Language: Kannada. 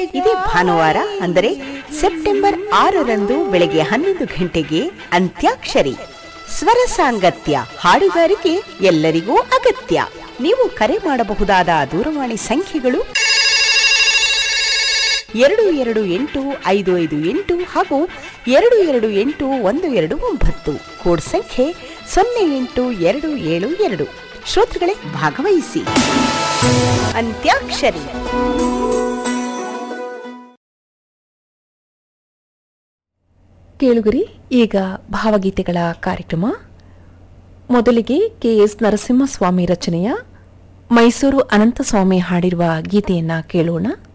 ಇದೇ ಭಾನುವಾರ ಅಂದರೆ ಸೆಪ್ಟೆಂಬರ್ ಆರರಂದು ಬೆಳಗ್ಗೆ ಹನ್ನೊಂದು ಗಂಟೆಗೆ ಅಂತ್ಯಾಕ್ಷರಿ ಸ್ವರ ಸಾಂಗತ್ಯ ಹಾಡುಗಾರಿಕೆ ಎಲ್ಲರಿಗೂ ಅಗತ್ಯ ನೀವು ಕರೆ ಮಾಡಬಹುದಾದ ದೂರವಾಣಿ ಸಂಖ್ಯೆಗಳು ಎರಡು ಎರಡು ಎಂಟು ಐದು ಐದು ಎಂಟು ಹಾಗೂ ಎರಡು ಎರಡು ಎಂಟು ಒಂದು ಎರಡು ಒಂಬತ್ತು ಕೋಡ್ ಸಂಖ್ಯೆ ಸೊನ್ನೆ ಎಂಟು ಎರಡು ಏಳು ಎರಡು ಶ್ರೋತೃಗಳೇ ಭಾಗವಹಿಸಿ ಅಂತ್ಯಾಕ್ಷರಿ ಕೇಳುಗರಿ ಈಗ ಭಾವಗೀತೆಗಳ ಕಾರ್ಯಕ್ರಮ ಮೊದಲಿಗೆ ಕೆ ಎಸ್ ನರಸಿಂಹಸ್ವಾಮಿ ರಚನೆಯ ಮೈಸೂರು ಅನಂತಸ್ವಾಮಿ ಹಾಡಿರುವ ಗೀತೆಯನ್ನ ಕೇಳೋಣ